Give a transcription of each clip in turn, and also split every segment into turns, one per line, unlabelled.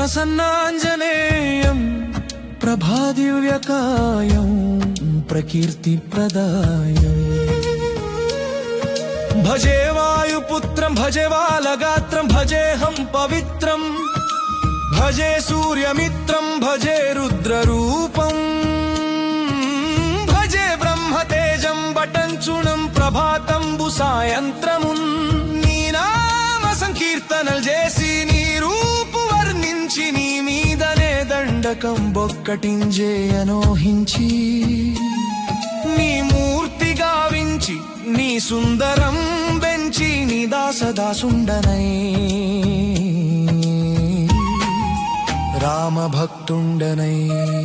ప్రసన్నాంజనేయం ప్రభాదివ్యకాయం ప్రకీర్తిప్రదాయం భజే వాయుపుత్రం భజే బాలగాత్రం భజేహం పవిత్రం భజే సూర్యమిత్రం భజే రుద్రరూపం భజే బ్రహ్మతేజం బటంచుణం ప్రభాతంబు సాయంత్రమున్ నీ నామ సంకీర్తనలు చేసి నీ రూపు వర్ణించి నీ మీదనే దండకం బొక్కటింజే అనోహించి నీ మూర్తి గావించి నీ సుందరం బెంచి నీ దాసదాసుండనై రామభక్తుండనై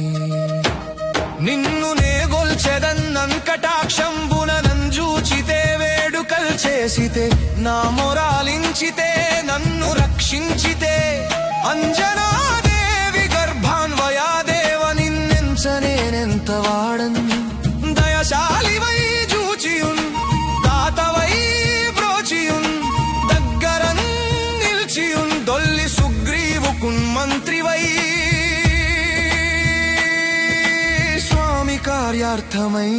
నిన్ను నే గొల్చెదన్నం కటాక్షంబున నంజూచితే వేడుకల్ చేసితే నా మొరాలించితే నన్ను రక్షించితే అంజనాదేవి గర్భాన్వయాదేవ నిన్నెంచనేనెంత వాడన్ దయశాలివై జూచియున్ దాతవై బ్రోచియున్ దగ్గరన్ నిల్చియున్ దొల్లి సుగ్రీవుకున్ మంత్రివై స్వామి కార్యార్థమై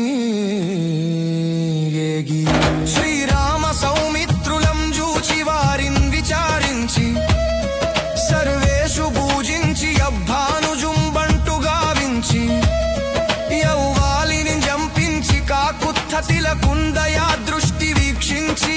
ఏగి శ్రీరామ సౌమిత్రులం జూచి వారిన్ విచారించి సర్వేషు పూజించి అబ్బానుజుంబంటు గావించి యౌవాలిని జంపించి కాకుత్తతిల కుందయా దృష్టి వీక్షించి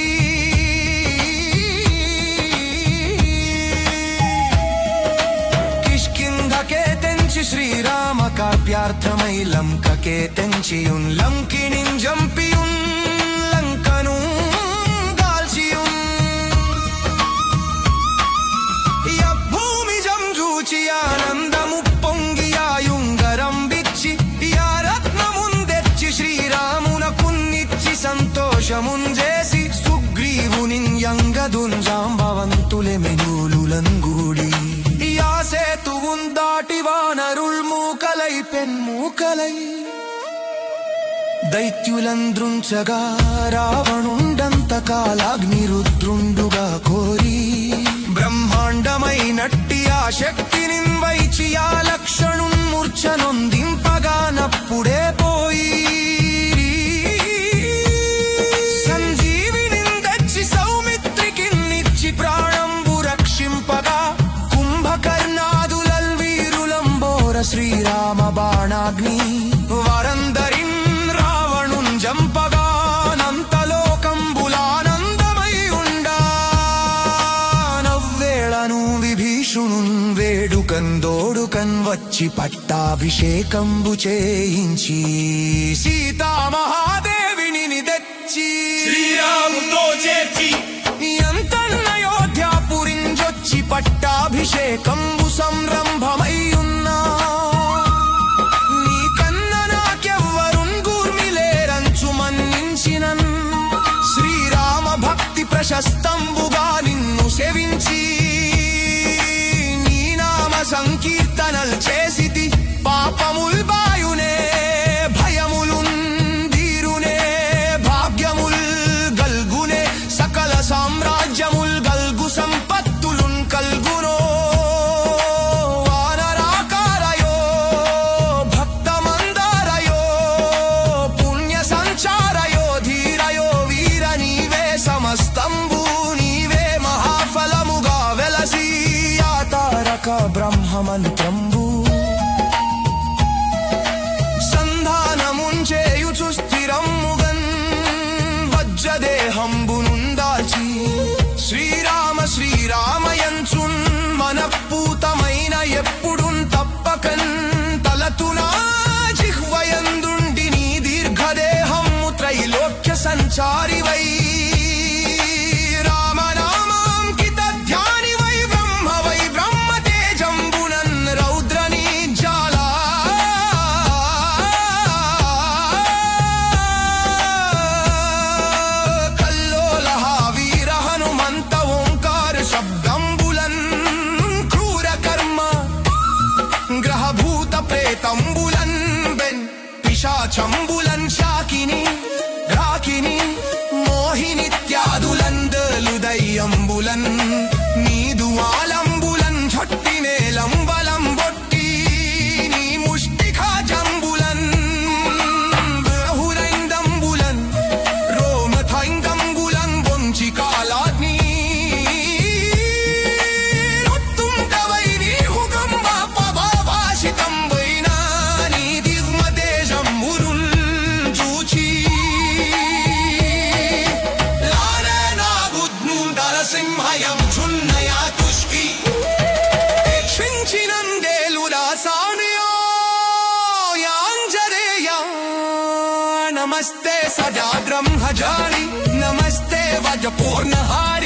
కిష్కింధకే తెంచి శ్రీరామ కావ్యార్థమై లంకకే తెంచియున్ లంకిణిం జంపియున్ లంకను గాల్చియున్ భూమి జంజూచి ఆనందము పొంగియాయుంగరం బిచ్చి యా రత్నముందెచ్చి శ్రీరామునకున్నిచ్చి సంతోషమున్ చేసి సుగ్రీవుని యంగదుంజాంబవంతులె మెనూలులంగూడి యా సేతువున్ దాటి వానరుల్ మూకలై పెన్మూకలై దైత్యులంద్రుంచగా రావణుండంత కాలాగ్నిరుద్రుండుగా కోరి బ్రహ్మాండమైనట్టి ఆ శక్తిని వైచి ఆ లక్షణున్ మూర్ఛనొందింపగా నప్పుడే పోయి సంజీవిని దచ్చి సౌమిత్రికి నిచ్చి ప్రాణంబు రక్షింపగా కుంభకర్ణాదులల్ వీరులంబోర శ్రీరామ బాణాగ్ని వారందరిన్ రావణున్ జంపగానంతలోకంబులానందమై ఉండా నవ్వేళను విభీషణున్ వేడుకన్ దోడుకన్ వచ్చి పట్టాభిషేకంబు చేయించి సీతామహాదేవిని తెచ్చి
శ్రీరాముతో చేర్చి
ఎంతన్నయోధ్యాపురింజొచ్చి పట్టాభిషేకంబు సంరంభమయ్యున్నా నీ కన్న నాకెవ్వరున్ గూర్మిలేరంచు మన్నించినన్ శ్రీరామ భక్తి ప్రశస్తంబుగా నిన్ను సేవించి నీ నామ సంకీర్తనల్ చేసితి పాపముల్ బాయునే భయములున్ దీరునే భాగ్యముల్ గల్గునే సకల సామ్రాజ్యముల్ గల్గు సంపత్తులున్ కల్గునో వానరాకారయో భక్తమందారయో పుణ్య సంచారయో ధీరయో వీర నీవే సమస్తంబు నీవే మహాఫలముగా వెలసి ఆ తారక బ్రహ్మమంత్రంబు సంధానముంచేయుచు స్థిరమ్ముగన్ వజ్రదేహంబునుందాల్చి శ్రీరామ శ్రీరామయంచున్ మనపూతమైన ఎప్పుడున్ తప్పకన్ తలతునా జిహ్వయందుండి నీ దీర్ఘదేహము త్రైలోక్య సంచారివై రామనామాంకిత ధ్యానివై బ్రహ్మవై బ్రహ్మతేజంబునన్ రౌద్రనీ జ్వాలా కల్లోలహ వీర హనుమంత ఓంకార శబ్దంబులన్ క్రూర కర్మ గ్రహభూత ప్రేతంబులన్ బెన్ పిశాచంబులన్ శాకిని రాకిని మోహినిత్యాదులందలు దయ్యంబులన్ నీదు ఆలంబులన్ ఛట్టినే సదా బ్రహ్మజారి నమస్తే వజ పూర్ణహారి